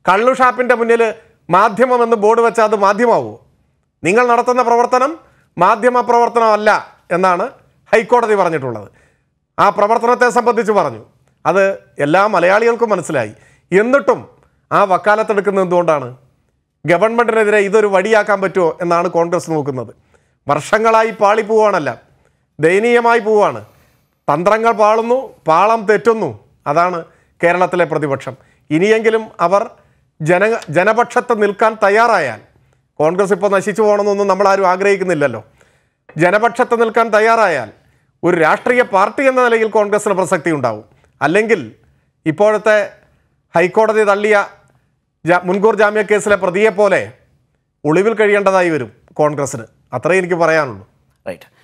കള്ളു ഷാപ്പിൻ്റെ മുന്നിൽ മാധ്യമമെന്ന് ബോർഡ് വെച്ചാൽ അത് മാധ്യമാവുമോ നിങ്ങൾ നടത്തുന്ന പ്രവർത്തനം മാധ്യമ പ്രവർത്തനമല്ല എന്നാണ് ഹൈക്കോടതി പറഞ്ഞിട്ടുള്ളത് ആ പ്രവർത്തനത്തെ സംബന്ധിച്ച് പറഞ്ഞു അത് എല്ലാ മലയാളികൾക്കും മനസ്സിലായി എന്നിട്ടും ആ വക്കാലത്തെടുക്കുന്നത് എന്തുകൊണ്ടാണ് ഗവൺമെൻറ്റിനെതിരെ ഇതൊരു വടിയാക്കാൻ പറ്റുമോ എന്നാണ് കോൺഗ്രസ് നോക്കുന്നത് വർഷങ്ങളായി പാളി പോവാണല്ല ദയനീയമായി പോവാണ് തന്ത്രങ്ങൾ പാളുന്നു പാളം തെറ്റുന്നു അതാണ് കേരളത്തിലെ പ്രതിപക്ഷം ഇനിയെങ്കിലും അവർ ജന ജനപക്ഷത്ത് നിൽക്കാൻ തയ്യാറായാൽ കോൺഗ്രസ് ഇപ്പോൾ നശിച്ചു പോകണമെന്നൊന്നും നമ്മളാരും ആഗ്രഹിക്കുന്നില്ലല്ലോ ജനപക്ഷത്ത് നിൽക്കാൻ തയ്യാറായാൽ ഒരു രാഷ്ട്രീയ പാർട്ടി എന്ന നിലയിൽ കോൺഗ്രസിന് പ്രസക്തി ഉണ്ടാവും അല്ലെങ്കിൽ ഇപ്പോഴത്തെ ഹൈക്കോടതി തള്ളിയ ജാ- മുൻകൂർ ജാമ്യ കേസിലെ പ്രതിയെ പോലെ ഒളിവിൽ കഴിയേണ്ടതായി വരും കോൺഗ്രസ്സിന് അത്രേ എനിക്ക് പറയാനുള്ളൂ റൈറ്റ്